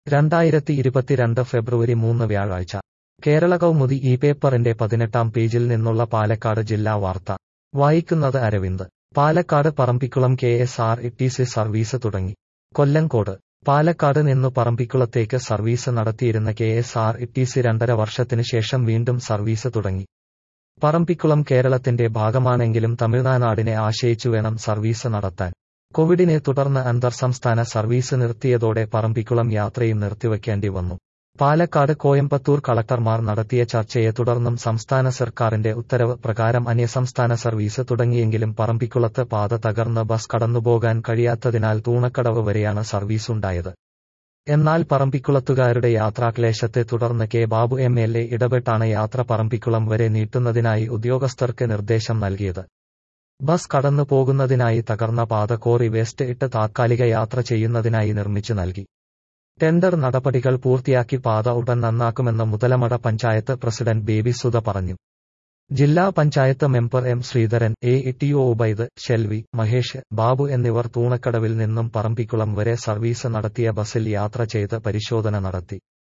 രണ്ടായിരത്തി ഇരുപത്തിരണ്ട് ഫെബ്രുവരി മൂന്ന് വ്യാഴാഴ്ച കേരള കൗമുദി ഈ പേപ്പറിന്റെ പതിനെട്ടാം പേജിൽ നിന്നുള്ള പാലക്കാട് ജില്ലാ വാർത്ത വായിക്കുന്നത് Aravind Palakkad Parambikulam K S R T C service തുടങ്ങി കൊല്ലങ്കോട് പാലക്കാട് നിന്നു പറമ്പിക്കുളത്തേക്ക് സർവീസ് നടത്തിയിരുന്ന K S R T C രണ്ടര വർഷത്തിനു ശേഷം വീണ്ടും സർവീസ് തുടങ്ങി പറമ്പിക്കുളം കേരളത്തിന്റെ ഭാഗമാണെങ്കിലും തമിഴ്നാടിനെ ആശ്രയിച്ചു വേണം സർവീസ് നടത്താൻ കോവിഡിനെ തുടർന്ന് അന്തർ സംസ്ഥാന സർവീസ് നിർത്തിയതോടെ പറമ്പിക്കുളം യാത്രയും നിർത്തിവെക്കേണ്ടി വന്നു പാലക്കാട് കോയമ്പത്തൂർ കളക്ടർമാർ നടത്തിയ ചർച്ചയെ തുടർന്നും സംസ്ഥാന സർക്കാരിന്റെ ഉത്തരവ് പ്രകാരം അന്യസംസ്ഥാന സർവീസ് തുടങ്ങിയെങ്കിലും പറമ്പിക്കുളത്ത് പാത തകർന്ന് ബസ് കടന്നുപോകാൻ കഴിയാത്തതിനാൽ തൂണക്കടവ് വരെയാണ് സർവീസുണ്ടായത് എന്നാൽ പറമ്പിക്കുളത്തുകാരുടെ യാത്രാക്ലേശത്തെ തുടർന്ന് K Babu M L A ഇടപെട്ടാണ് യാത്ര പറമ്പിക്കുളം വരെ നീട്ടുന്നതിനായി ഉദ്യോഗസ്ഥർക്ക് നിർദ്ദേശം നൽകിയത് ബസ് കടന്നു പോകുന്നതിനായി തകർന്ന പാത കോറി വേസ്റ്റ് ഇട്ട് താത്കാലിക യാത്ര ചെയ്യുന്നതിനായി നിർമ്മിച്ചു നൽകി ടെൻഡർ നടപടികൾ പൂർത്തിയാക്കി പാത ഉടൻ നന്നാക്കുമെന്ന് മുതലമട പഞ്ചായത്ത് പ്രസിഡന്റ് ബേബി സുധ പറഞ്ഞു ജില്ലാ panchayat member M Sreedharan A T O Ubaid Shelvi Mahesh Babu എന്നിവർ തൂണക്കടവിൽ നിന്നും പറമ്പിക്കുളം വരെ സർവീസ് നടത്തിയ ബസിൽ യാത്ര ചെയ്ത് പരിശോധന നടത്തി